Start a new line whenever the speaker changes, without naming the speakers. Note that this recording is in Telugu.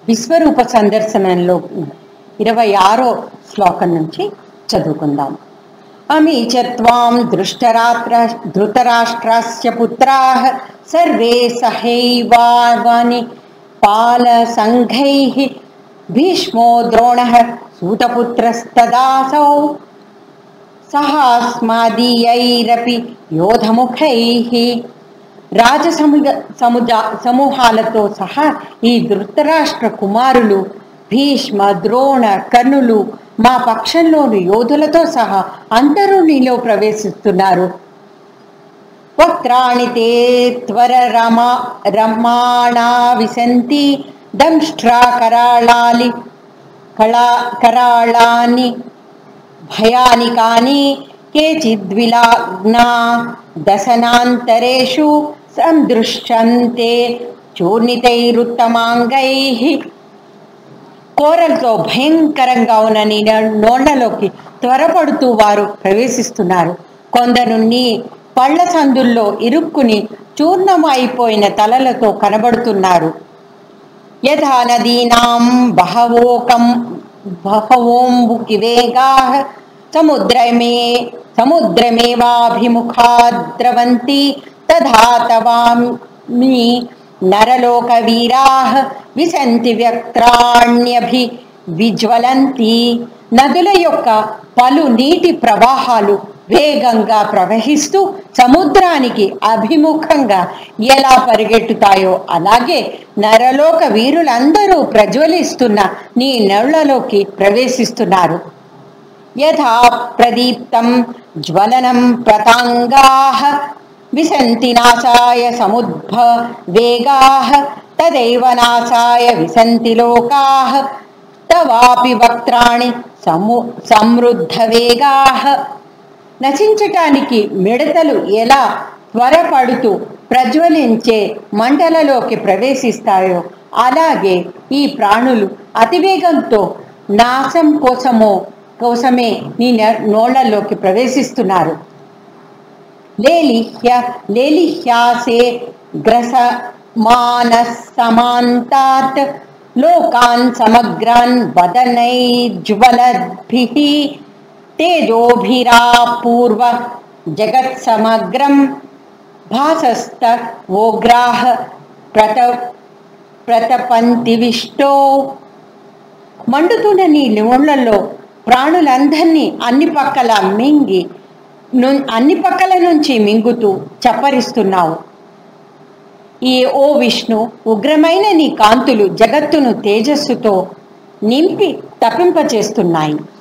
విశ్వరూప సందర్శనంలో ఇరవై ఆరో శ్లోకం నుంచి చదువుకుందాం అమి చ త్వాం దృష్టరాత్ర ధృతరాష్ట్రస్య పుత్రాः సర్వే సహైవాని పాలసంఘైः భీష్మో ద్రోణः సూతపుత్రస్తదాసౌ సహాస్మాదీయైరపి యోధముఖైః రాజసముద సముజా సమూహాలతో సహా ఈ ధృతరాష్ట్ర కుమారులు భీష్మ ద్రోణ కర్ణులు మా పక్షంలోని యోధులతో సహా అందరూ నీలో ప్రవేశిస్తున్నారు వక్త్రాణి తే త్వర రమా రమాణా విశంతి దంష్ట్రా కరాళాలి కళా కరాళాని భయానికాని కేచిద్విలాగ్నా దశనాంతరేషు సందృశ్యంతే చూర్ణితైరుత్తమాంగై కోరలతో భయంకరంగా ఉన్న నీ నోళ్లలోకి త్వరపడుతూ వారు ప్రవేశిస్తున్నారు కొందరు నీ పళ్ళ సందుల్లో ఇరుక్కుని చూర్ణం అయిపోయిన తలలతో కనబడుతున్నారు యథా నదీనాం బహవోకం బహవోంబుకివేగా సముద్రమే సముద్రమేవాభిముఖా ద్రవంతి తథా తవామి నరలోకవీరా విశంతి వ్యక్త్రాణ్యభి విజ్వలంతి నదుల యొక్క పలు నీటి ప్రవాహాలు వేగంగా ప్రవహిస్తూ సముద్రానికి అభిముఖంగా ఎలా పరిగెట్టుతాయో అలాగే నరలోక వీరులందరూ ప్రజ్వలిస్తున్న నీ నెళ్లలోకి ప్రవేశిస్తున్నారు యథా ప్రదీప్తం జ్వలనం ప్రతాంగా విశంతి నాశాయ సముద్భ వేగా తదైవ నాశాయ విశంతి లోకా తవాపి వక్త్రాణి సము సమృద్ధ వేగా నశించటానికి మిడతలు ఎలా త్వరపడుతూ ప్రజ్వలించే మంటలలోకి ప్రవేశిస్తాయో అలాగే ఈ ప్రాణులు అతివేగంతో నాశం కోసమో కోసమే నీ నోళ్లలోకి ప్రవేశిస్తున్నారు లేలిహ్య లేలిహ్యాసే గ్రస మానసమాంతాత్ లోకాన్ సమగ్రాన్ వదనైజ్వలద్భిః తేజోభిరాపూర్వ జగత్సమగ్రం భాసస్త ఓగ్రాహ ప్రత ప్రతపంతివిష్టో మండుతున్న నీ నివుళ్లలో ప్రాణులందరినీ అన్ని పక్కల మింగి ను- అన్ని పక్కల నుంచి మింగుతూ చప్పరిస్తున్నావు ఈ ఓ విష్ణు ఉగ్రమైన నీ కాంతులు జగత్తును తేజస్సుతో నింపి తప్పింపచేస్తున్నాయి